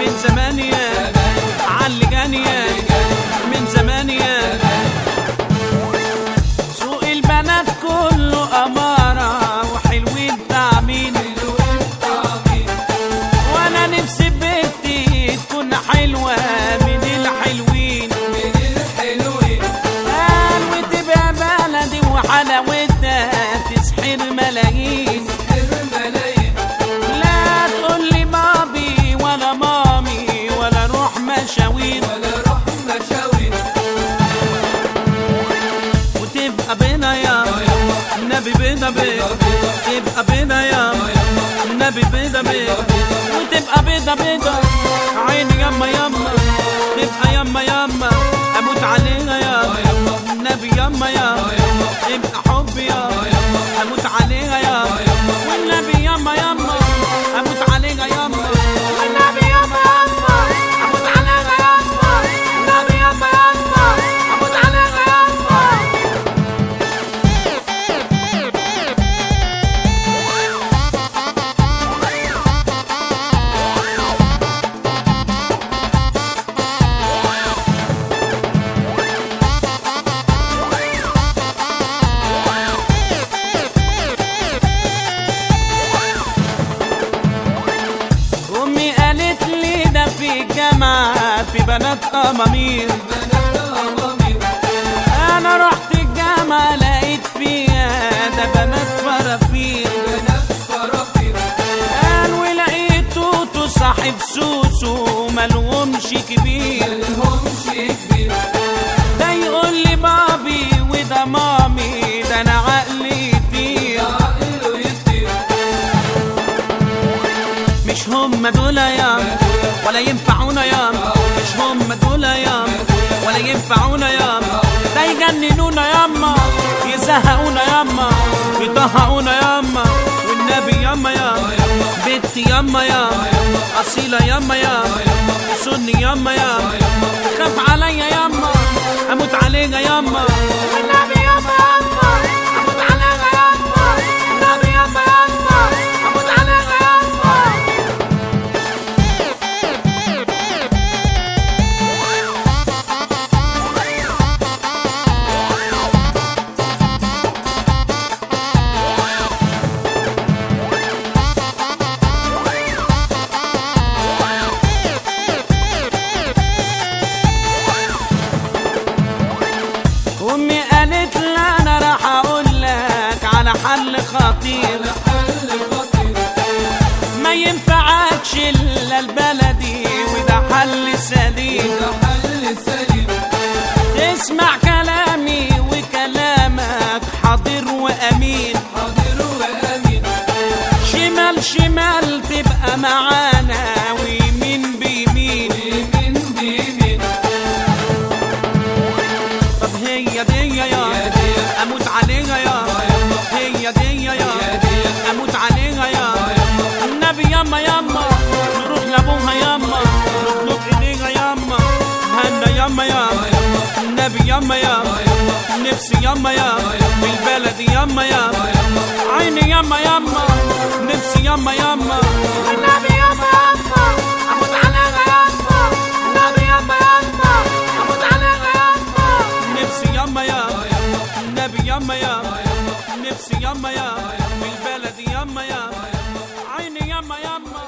من زمان يا علي جانية من زمان يا سوق البنات كله أمارة وحلوين تعمين وانا نفسي بنتي تكون حلوة من الحلوين قال وتبقى بلدي وحلاوتها تسحر ملايين لا تقول لي بابي ولا مامي ولا روح مشاوير وتبقى بينا يا النبي بينا بينا تبقى بينا يا النبي بينا بينا وتبقى بيضة بيضة عيني يما يما تبقى يما يما اموت عليها يا النبي يما يا تبقى حبي يا اموت عليها يا والنبي يما يما اموت عليها يما والنبي يما يما اموت عليها يما النبي يما يما اموت عليها يما امي قالت لي ده في جامعة في بنات امامير انا رحت الجامعة لقيت فيها ده بنات فرافير قال ولقيت توتو صاحب سوسو ملهمش كبير ده يقول لي بابي وده مامي ده انا عقلي يطير مش هم دول يا ولا ينفعونا يا مش هم دول يا ولا ينفعونا يا ده يجننونا ياما يزهقونا ياما يطهقونا ياما والنبي ياما يا بنتي ياما يا أصيلة ياما يا سني ياما يا خاف عليا ياما أموت عليها ياما والنبي ياما ياما أموت عليها ياما النبي ياما ياما أموت عليها ياما امي قالت لا انا راح اقول لك على حل خطير ما ينفعكش الا البلدي وده حل سليم اسمع كلامي وكلامك حاضر وامين شمال شمال تبقى معانا ويمين بيمين طب هي دي يا اموت عليها يا هي دي يا اموت عليها يا النبي ياما ياما نروح لابوها ياما نطلب ايديها ياما هنا ياما يا النبي ياما يا نفسي ياما يا في البلد ياما يا عيني ياما ياما نفسي ياما ياما النبي ياما ياما اموت عليها ياما النبي ياما ياما اموت عليها ياما نفسي ياما يا النبي ياما يا نفسي ياما يا في البلد ياما يا عيني ياما ياما